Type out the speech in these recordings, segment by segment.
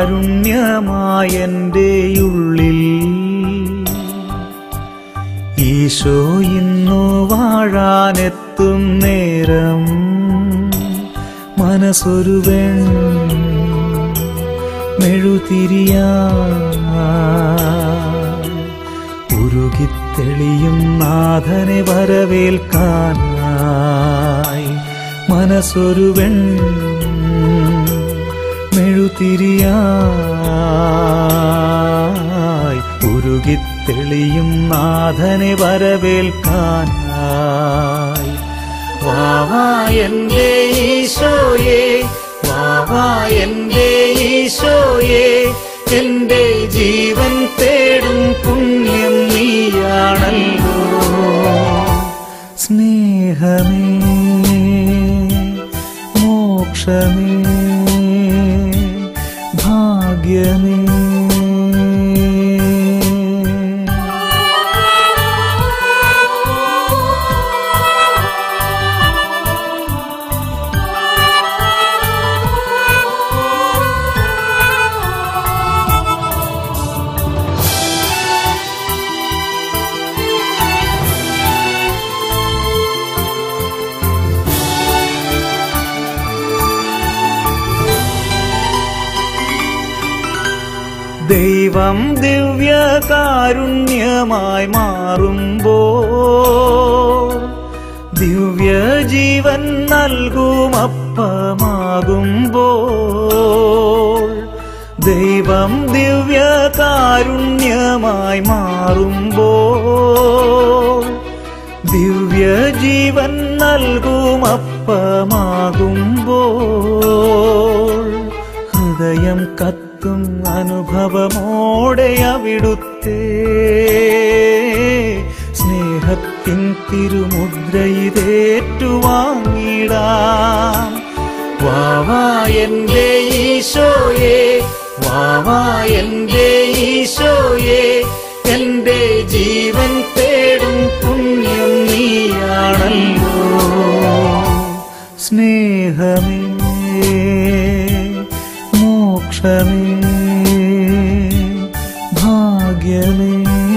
കാരുണ്യമായെൻ്റെ ഉള്ളിൽ ഈശോ ഇന്നു വാഴാനെത്തും നേരം മനസ്സൊരു വെൺ മെഴുതിരിയാ ഉരുകിത്തെളിയും നാഥനെ വരവേൽക്കാനായി മനസ്സൊരു വെൺ മെഴുതിരിയായി ഉരുകിത്തെളിയും നാഥനെ വരവേൽക്കാനായി വാവാ എന്റെ ഈശോയെ വാവാ എന്റെ ഈശോയെ എന്റെ ജീവൻ തേടും പുണ്യം നീയാണല്ലോ സ്നേഹമേ മോക്ഷമേ ഭാഗ്യമേ ദൈവം ദിവ്യകാരുണ്യമായി മാറുമ്പോ ദിവ്യജീവൻ നൽകുമപ്പമാകുമ്പോ ദൈവം ദിവ്യകാരുണ്യമായി മാറുമ്പോ ദിവ്യജീവൻ നൽകുമപ്പമാകുമ്പോൾ ഹൃദയം കത്തും അനുഭവമോടെ അവിടുത്തെ സ്നേഹത്തിൻ തിരുമുദ്രയിതേറ്റുവാങ്ങിടാം വാവാ എന്റെ ഈശോയെ വാവാ എന്റെ ഈശോയെ എന്റെ ജീവൻ തേടും പുണ്യം നീയാണല്ലോ സ്നേഹമേ മോക്ഷമേ ഭാഗ്യമേ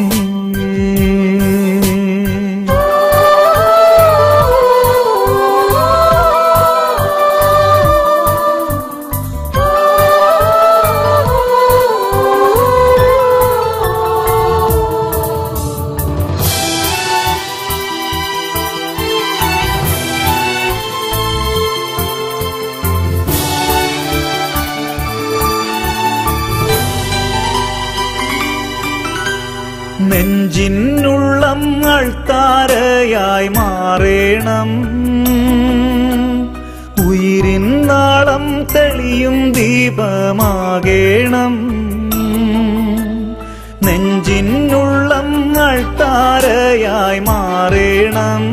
നെഞ്ചിനുള്ളം താരയായി മാറേണം ഉയിരിൻ നാളം തെളിയും ദീപമാകേണം നെഞ്ചിനുള്ളം താരയായി മാറേണം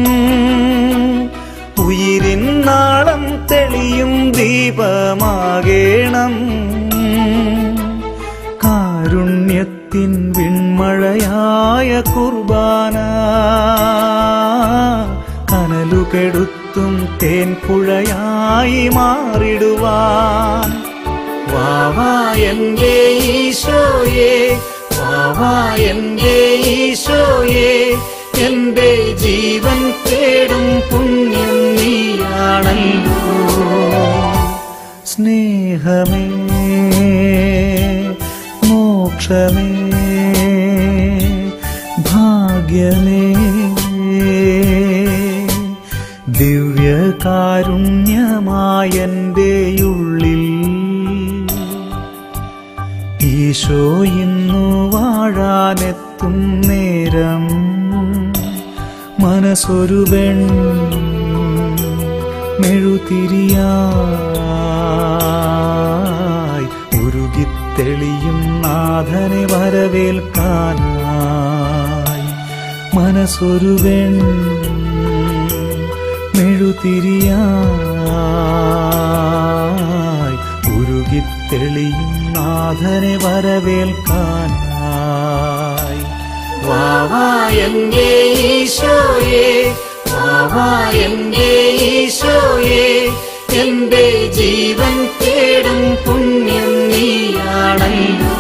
ഉയിരിൻ നാളം തെളിയും ദീപമാകേണം കാരുണ്യത്തിൻ വിൺമഴയായ കുർബാന കനലുകെടുത്തും തേൻപുഴയായി മാറിടുവാൻ വാവാ എന്റെ ഈശോയെ വാവാ എന്റെ ഈശോയെ എന്റെ ജീവൻ തേടും പുണ്യം നീയാണല്ലോ സ്നേഹമേ മോക്ഷമേ ഭാഗ്യമേ ദിവ്യകാരുണ്യമായെൻ്റെ ഉള്ളിൽ ഈശോ ഇന്നു വാഴാനെത്തും നേരം മനസ്സൊരു വെൺ മെഴുതിരിയായി ഉരുകിത്തെളിയും നാഥനെ വരവേൽക്കാനായി മനസ്സൊരു വെൺ മെഴുതിരിയായി ഉരുകിത്തെളിയും നാഥനെ വരവേൽക്കാനായി വാവാ എന്റെ ഈശോയെ വാവാ എന്റെ ഈശോയെ എന്റെ ജീവൻ തേടും പുണ്യം നീ നീയാണല്ലോ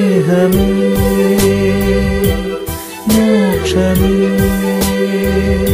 സ്നേഹമേ മോക്ഷമേ